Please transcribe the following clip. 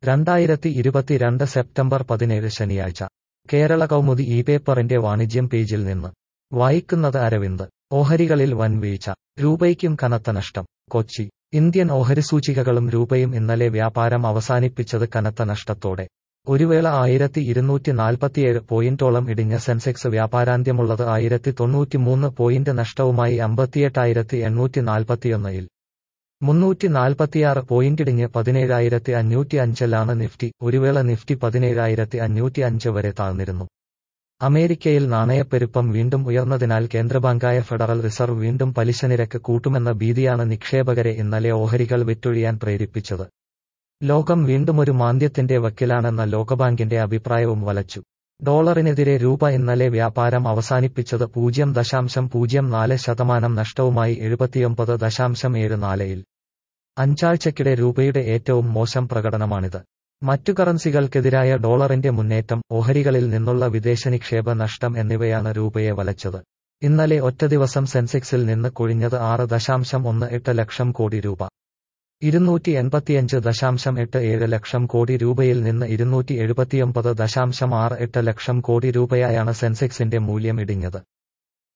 രണ്ടായിരത്തി ഇരുപത്തിരണ്ട് സെപ്റ്റംബർ പതിനേഴ് ശനിയാഴ്ച കേരള കൗമുദി ഈ പേപ്പറിന്റെ വാണിജ്യം പേജിൽ നിന്ന് വായിക്കുന്നത് അരവിന്ദ് ഓഹരികളിൽ വൻ വീഴ്ച രൂപയ്ക്കും കനത്ത നഷ്ടം കൊച്ചി ഇന്ത്യൻ ഓഹരി സൂചികകളും രൂപയും ഇന്നലെ വ്യാപാരം അവസാനിപ്പിച്ചത് കനത്ത നഷ്ടത്തോടെ ഒരു വേള ആയിരത്തി ഇരുന്നൂറ്റി നാൽപ്പത്തിയേഴ് പോയിന്റോളം ഇടിഞ്ഞ സെൻസെക്സ് വ്യാപാരാന്ത്യമുള്ളത് ആയിരത്തി തൊണ്ണൂറ്റിമൂന്ന് പോയിന്റ് നഷ്ടവുമായി അമ്പത്തിയെട്ടായിരത്തി എണ്ണൂറ്റി നാൽപ്പത്തിയൊന്നിൽ മുന്നൂറ്റി നാൽപ്പത്തിയാറ് പോയിന്റിടിഞ്ഞ് പതിനേഴായിരത്തി അഞ്ഞൂറ്റി അഞ്ചിലാണ് നിഫ്റ്റി ഒരു വേള നിഫ്റ്റി പതിനേഴായിരത്തി അഞ്ഞൂറ്റി അഞ്ച് വരെ താഴ്ന്നിരുന്നു അമേരിക്കയിൽ നാണയപ്പെരുപ്പം വീണ്ടും ഉയർന്നതിനാൽ കേന്ദ്രബാങ്കായ ഫെഡറൽ റിസർവ് വീണ്ടും പലിശ നിരക്ക് കൂട്ടുമെന്ന ഭീതിയാണ് നിക്ഷേപകരെ ഇന്നലെ ഓഹരികൾ വിറ്റൊഴിയാൻ പ്രേരിപ്പിച്ചത് ലോകം വീണ്ടുമൊരു മാന്ദ്യത്തിന്റെ വക്കിലാണെന്ന ലോകബാങ്കിന്റെ അഭിപ്രായവും വലച്ചു ഡോളറിനെതിരെ രൂപ ഇന്നലെ വ്യാപാരം അവസാനിപ്പിച്ചത് പൂജ്യം ദശാംശം പൂജ്യം നാല് ശതമാനം നഷ്ടവുമായി എഴുപത്തിയൊമ്പത് ദശാംശം ഏഴ് നാലയിൽ അഞ്ചാഴ്ചക്കിടെ രൂപയുടെ ഏറ്റവും മോശം പ്രകടനമാണിത് മറ്റു കറൻസികൾക്കെതിരായ ഡോളറിന്റെ മുന്നേറ്റം ഓഹരികളിൽ നിന്നുള്ള വിദേശ നിക്ഷേപ നഷ്ടം എന്നിവയാണ് രൂപയെ വലച്ചത് ഇന്നലെ ഒറ്റ ദിവസം സെൻസെക്സിൽ നിന്ന് കൊഴിഞ്ഞത് ആറ് ദശാംശം ഒന്ന് എട്ട് ലക്ഷം കോടി രൂപ ഇരുന്നൂറ്റി എൺപത്തിയഞ്ച് ദശാംശം എട്ട് ഏഴ് ലക്ഷം കോടി രൂപയിൽ നിന്ന് ഇരുന്നൂറ്റി എഴുപത്തിയൊമ്പത് ദശാംശം ആറ് എട്ട് ലക്ഷം കോടി രൂപയായാണ് സെൻസെക്സിന്റെ മൂല്യം ഇടിഞ്ഞത്